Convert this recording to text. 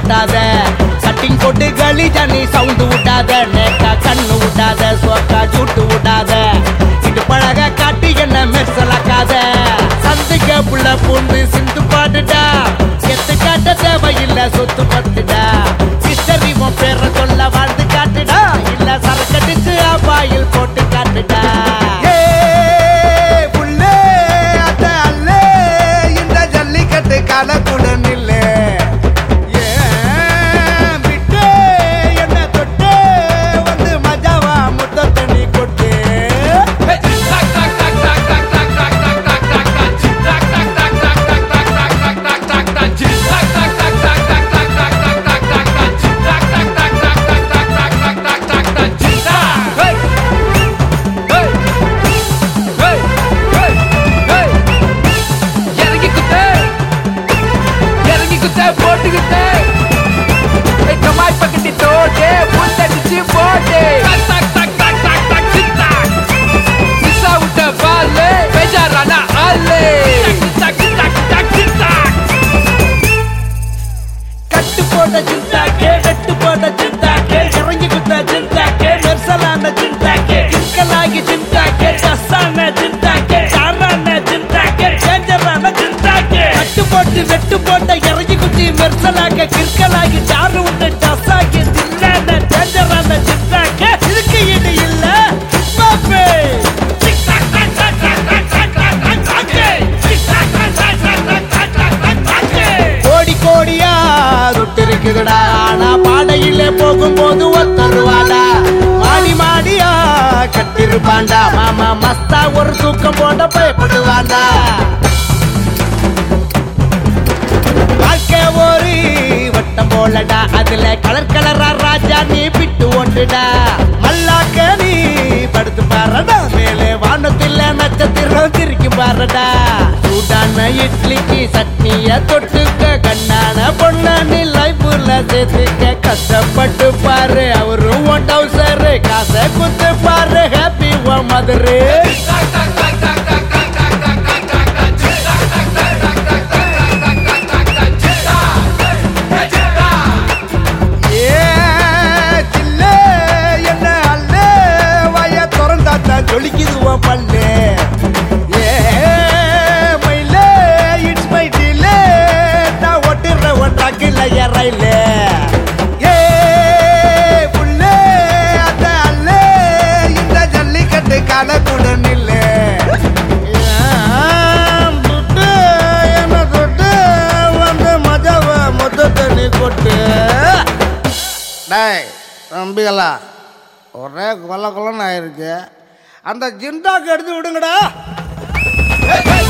ஓட்டாத cutting போட்டு கலிஜா நீ sound விட்டாத நேக்கா கண்ணு விட்டாத சோக்கா சூட்டு விட்டாத இது பழக காட்டி என்ன மெர்சலாக்காத சந்துக்க புள்ள பூந்து சிந்து பாடுடா எத்து காட்ட தேவையில்ல சொத்து பத்துடா ஹிஸ்டரி உன் பேரை சொல்ல வாழ்ந்து காட்டுடா இல்ல சரக்கடிச்சு அப்பாயில் போட்டு காட்டுடா ஏய், புள்ளே, அட அல்லே, இந்த ஜல்லிக்கட்டு கலக்குடன் நில்லு. ஏன் விட்டு, என்னை தொட்டு, வந்து மஜாவா முத்தத்தை நீ கொட்டு. போட்டுக்கிட்டு கமாய் பக்கத்தி தோட்டே புத்தடிச்சு போட்டே மிஸ்ஸா விட்ட பால்லு பேஜாரான ஆளு கட்டு போட்ட சிந்தாக்கே கட்டு போட்ட சிந்தாக்கே இறங்கி குத்த சிந்தாக்கே நெர்சலான சிந்தாக்கே கிற்கலாகி சிந்தாக்கே டஸ்ஸான சிந்தாக்கே டாரான சிந்தாக்கே டேஞ்சரான சிந்தாக்கே கட்டு போட்டு வெட்டு போட்ட இறங்கி குத்தி மெர்சலாக கிற்கலாகி டாரு விட்டு டஸ்ஸாக்கி தில்லான டேஞ்சரான சிந்தாக்கே இதுக்கு ஈடு இல்ல பாப்பே கோடி கோடியா துட்டு இருக்குதுடா ஆனா பாடையிலே போகும்போது ஒத்தருவாடா மாடி மாடியா கட்டிருப்பாண்டா மாமா மஸ்தா ஒரு தூக்கம் போட பயப்படுவாண்டா வாழ்க்கை ஒரு வட்டம் போலடா அதுல கலர் கலரா ராஜா நீ விட்டு ஓட்டுடா மல்லாக்க நீ படுத்து பாருடா மேலே வானத்தில் நட்சத்திரம் திருக்கி பாருடா சூடான இட்லிக்கு சட்னிய தொட்டுக்க கண்ணான பொண்ண நீ லைஃப்ல சேர்த்துக்க கஷ்டப்பட்டு பாரு அவரும் ஒன் டவுசரு காசை குத்து பாரு ஹாப்பி ஓ மதுரு ஏய், சில்லே, என்னை அல்லே, வாயை திறந்தாத்தான் ஜொலிக்குது உன் பல்லு. ஏய், மயிலே, it's my delay. நான் ஓட்டுற உன் truck-ல என் ரயிலு. ஏய், புள்ளே, அட அல்லே, இந்த ஜல்லிக்கட்டு கணக்குடன் நில்லு. ஏன் துட்டு, என்னை தொட்டு, வந்து மஜாவை மொத்தத்தை நீ கொட்டு டேய் தம்பிகளா ஒரே கொல்ல கொல்லன்னு ஆயிருச்சு அந்த ஜிண்டாக்கு எடுத்து விடுங்கடா